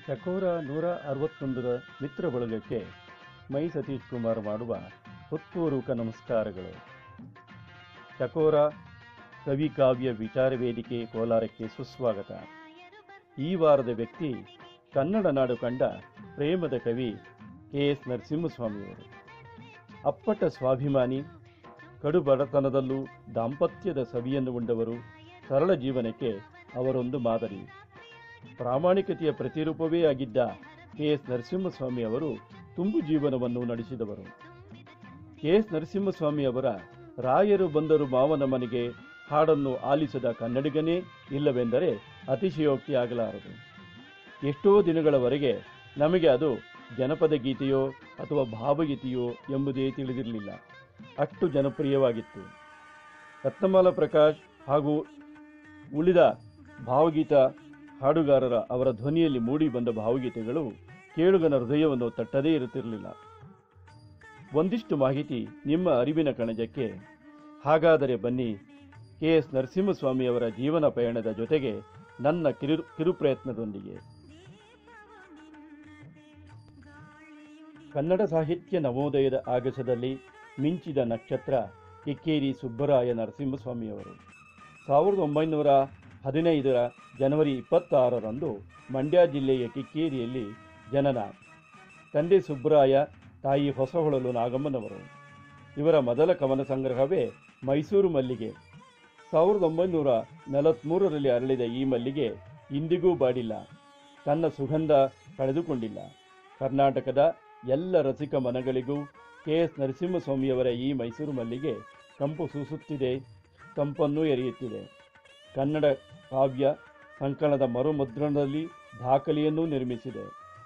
ಚಕೋರ ನೂರ ಅರವತ್ತೊಂದರ ಮಿತ್ರ ಬಳಗಕ್ಕೆ ಮೈ ಸತೀಶ್ ಕುಮಾರ್ ಮಾಡುವ ಹೊತ್ತೂರುಕ ನಮಸ್ಕಾರಗಳು ಚಕೋರ ಕವಿ ಕಾವ್ಯ ವಿಚಾರ ವೇದಿಕೆ ಕೋಲಾರಕ್ಕೆ ಸುಸ್ವಾಗತ ಈ ವಾರದ ವ್ಯಕ್ತಿ ಕನ್ನಡ ನಾಡು ಕಂಡ ಪ್ರೇಮದ ಕವಿ ಕೆ ಎಸ್ ನರಸಿಂಹಸ್ವಾಮಿಯವರು ಅಪ್ಪಟ ಸ್ವಾಭಿಮಾನಿ ಕಡು ಬಡತನದಲ್ಲೂ ದಾಂಪತ್ಯದ ಸವಿಯನ್ನು ಉಂಡವರು ಸರಳ ಜೀವನಕ್ಕೆ ಅವರೊಂದು ಮಾದರಿ ಪ್ರಾಮಾಣಿಕತೆಯ ಪ್ರತಿರೂಪವೇ ಆಗಿದ್ದ ಕೆ ಎಸ್ ನರಸಿಂಹಸ್ವಾಮಿ ಅವರು ತುಂಬು ಜೀವನವನ್ನು ನಡೆಸಿದವರು ಕೆ ಎಸ್ ನರಸಿಂಹಸ್ವಾಮಿ ಅವರ ರಾಯರು ಬಂದರು ಮಾವನ ಮನೆಗೆ ಹಾಡನ್ನು ಆಲಿಸದ ಕನ್ನಡಿಗನೇ ಇಲ್ಲವೆಂದರೆ ಅತಿಶಯೋಕ್ತಿ ಆಗಲಾರದು ಎಷ್ಟೋ ದಿನಗಳವರೆಗೆ ನಮಗೆ ಅದು ಜನಪದ ಗೀತೆಯೋ ಅಥವಾ ಭಾವಗೀತೆಯೋ ಎಂಬುದೇ ತಿಳಿದಿರಲಿಲ್ಲ ಅಷ್ಟು ಜನಪ್ರಿಯವಾಗಿತ್ತು ರತ್ನಮಾಲ ಪ್ರಕಾಶ್ ಹಾಗೂ ಉಳಿದ ಭಾವಗೀತ ಹಾಡುಗಾರರ ಅವರ ಧ್ವನಿಯಲ್ಲಿ ಮೂಡಿ ಬಂದ ಭಾವಗೀತೆಗಳು ಕೇಳುಗನ ಹೃದಯವನ್ನು ತಟ್ಟದೇ ಇರುತ್ತಿರಲಿಲ್ಲ ಒಂದಿಷ್ಟು ಮಾಹಿತಿ ನಿಮ್ಮ ಅರಿವಿನ ಕಣಜಕ್ಕೆ ಹಾಗಾದರೆ ಬನ್ನಿ ಕೆ ಎಸ್ ನರಸಿಂಹಸ್ವಾಮಿಯವರ ಜೀವನ ಪಯಣದ ಜೊತೆಗೆ ನನ್ನ ಕಿರು ಕಿರುಪ್ರಯತ್ನದೊಂದಿಗೆ ಕನ್ನಡ ಸಾಹಿತ್ಯ ನವೋದಯದ ಆಗಸದಲ್ಲಿ ಮಿಂಚಿದ ನಕ್ಷತ್ರ ಕಿಕ್ಕೇರಿ ಸುಬ್ಬರಾಯ ನರಸಿಂಹಸ್ವಾಮಿಯವರು ಸಾವಿರದ ಒಂಬೈನೂರ ಹದಿನೈದರ ಜನವರಿ ಇಪ್ಪತ್ತಾರರಂದು ಮಂಡ್ಯ ಜಿಲ್ಲೆಯ ಕಿಕ್ಕೇರಿಯಲ್ಲಿ ಜನನ ತಂದೆ ಸುಬ್ಬರಾಯ ತಾಯಿ ಹೊಸಹೊಳಲು ನಾಗಮ್ಮನವರು ಇವರ ಮೊದಲ ಕವನ ಸಂಗ್ರಹವೇ ಮೈಸೂರು ಮಲ್ಲಿಗೆ ಸಾವಿರದ ಒಂಬೈನೂರ ನಲವತ್ತ್ಮೂರರಲ್ಲಿ ಅರಳಿದ ಈ ಮಲ್ಲಿಗೆ ಇಂದಿಗೂ ಬಾಡಿಲ್ಲ ತನ್ನ ಸುಗಂಧ ಕಳೆದುಕೊಂಡಿಲ್ಲ ಕರ್ನಾಟಕದ ಎಲ್ಲ ರಸಿಕ ಮನಗಳಿಗೂ ಕೆ ಎಸ್ ನರಸಿಂಹಸ್ವಾಮಿಯವರ ಈ ಮೈಸೂರು ಮಲ್ಲಿಗೆ ಕಂಪು ಸೂಸುತ್ತಿದೆ ತಂಪನ್ನು ಎರೆಯುತ್ತಿದೆ ಕನ್ನಡ ಕಾವ್ಯ ಸಂಕಲನದ ಮರುಮುದ್ರಣದಲ್ಲಿ ದಾಖಲೆಯನ್ನೂ ನಿರ್ಮಿಸಿದೆ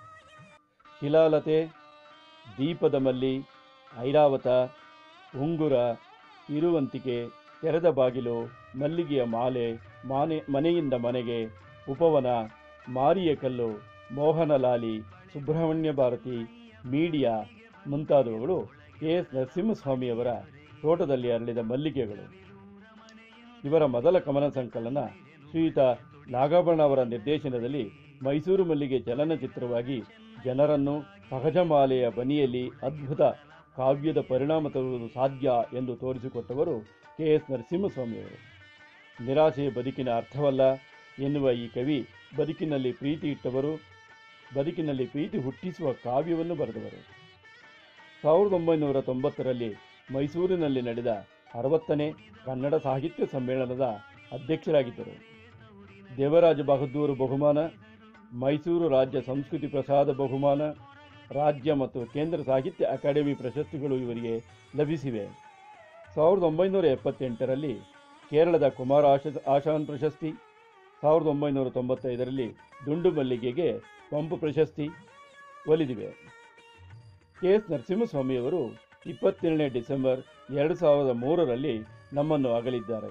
ಶಿಲಾಲತೆ ದೀಪದ ಮಲ್ಲಿ ಐರಾವತ ಉಂಗುರ ಇರುವಂತಿಕೆ ತೆರೆದ ಬಾಗಿಲು ಮಲ್ಲಿಗೆಯ ಮಾಲೆ ಮಾನೆ ಮನೆಯಿಂದ ಮನೆಗೆ ಉಪವನ ಮಾರಿಯ ಕಲ್ಲು ಮೋಹನಲಾಲಿ ಸುಬ್ರಹ್ಮಣ್ಯ ಭಾರತಿ ಮೀಡಿಯಾ ಮುಂತಾದವುಗಳು ಕೆ ಎಸ್ ನರಸಿಂಹಸ್ವಾಮಿಯವರ ತೋಟದಲ್ಲಿ ಅರಳಿದ ಮಲ್ಲಿಗೆಗಳು ಇವರ ಮೊದಲ ಕವನ ಸಂಕಲನ ಶ್ರೀಯುತ ನಾಗಾಭರಣ ಅವರ ನಿರ್ದೇಶನದಲ್ಲಿ ಮೈಸೂರು ಮಲ್ಲಿಗೆ ಚಲನಚಿತ್ರವಾಗಿ ಜನರನ್ನು ಸಹಜಮಾಲೆಯ ಬನಿಯಲ್ಲಿ ಅದ್ಭುತ ಕಾವ್ಯದ ಪರಿಣಾಮ ತರುವುದು ಸಾಧ್ಯ ಎಂದು ತೋರಿಸಿಕೊಟ್ಟವರು ಕೆ ಎಸ್ ನರಸಿಂಹಸ್ವಾಮಿಯವರು ನಿರಾಸೆಯ ಬದುಕಿನ ಅರ್ಥವಲ್ಲ ಎನ್ನುವ ಈ ಕವಿ ಬದುಕಿನಲ್ಲಿ ಪ್ರೀತಿ ಇಟ್ಟವರು ಬದುಕಿನಲ್ಲಿ ಪ್ರೀತಿ ಹುಟ್ಟಿಸುವ ಕಾವ್ಯವನ್ನು ಬರೆದವರು ಸಾವಿರದ ಒಂಬೈನೂರ ತೊಂಬತ್ತರಲ್ಲಿ ಮೈಸೂರಿನಲ್ಲಿ ನಡೆದ ಅರವತ್ತನೇ ಕನ್ನಡ ಸಾಹಿತ್ಯ ಸಮ್ಮೇಳನದ ಅಧ್ಯಕ್ಷರಾಗಿದ್ದರು ದೇವರಾಜ ಬಹದ್ದೂರು ಬಹುಮಾನ ಮೈಸೂರು ರಾಜ್ಯ ಸಂಸ್ಕೃತಿ ಪ್ರಸಾದ ಬಹುಮಾನ ರಾಜ್ಯ ಮತ್ತು ಕೇಂದ್ರ ಸಾಹಿತ್ಯ ಅಕಾಡೆಮಿ ಪ್ರಶಸ್ತಿಗಳು ಇವರಿಗೆ ಲಭಿಸಿವೆ ಸಾವಿರದ ಒಂಬೈನೂರ ಎಪ್ಪತ್ತೆಂಟರಲ್ಲಿ ಕೇರಳದ ಕುಮಾರ ಆಶ ಆಶಾನ್ ಪ್ರಶಸ್ತಿ ಸಾವಿರದ ಒಂಬೈನೂರ ತೊಂಬತ್ತೈದರಲ್ಲಿ ದುಂಡು ಮಲ್ಲಿಗೆಗೆ ಪಂಪು ಪ್ರಶಸ್ತಿ ಒಲಿದಿವೆ ಕೆ ಎಸ್ ನರಸಿಂಹಸ್ವಾಮಿಯವರು ಇಪ್ಪತ್ತೇಳನೇ ಡಿಸೆಂಬರ್ ಎರಡು ಸಾವಿರದ ಮೂರರಲ್ಲಿ ನಮ್ಮನ್ನು ಅಗಲಿದ್ದಾರೆ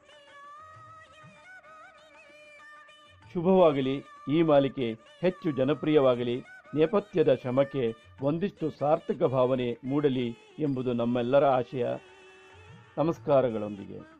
ಶುಭವಾಗಲಿ ಈ ಮಾಲಿಕೆ ಹೆಚ್ಚು ಜನಪ್ರಿಯವಾಗಲಿ ನೇಪಥ್ಯದ ಶ್ರಮಕ್ಕೆ ಒಂದಿಷ್ಟು ಸಾರ್ಥಕ ಭಾವನೆ ಮೂಡಲಿ ಎಂಬುದು ನಮ್ಮೆಲ್ಲರ ಆಶಯ ನಮಸ್ಕಾರಗಳೊಂದಿಗೆ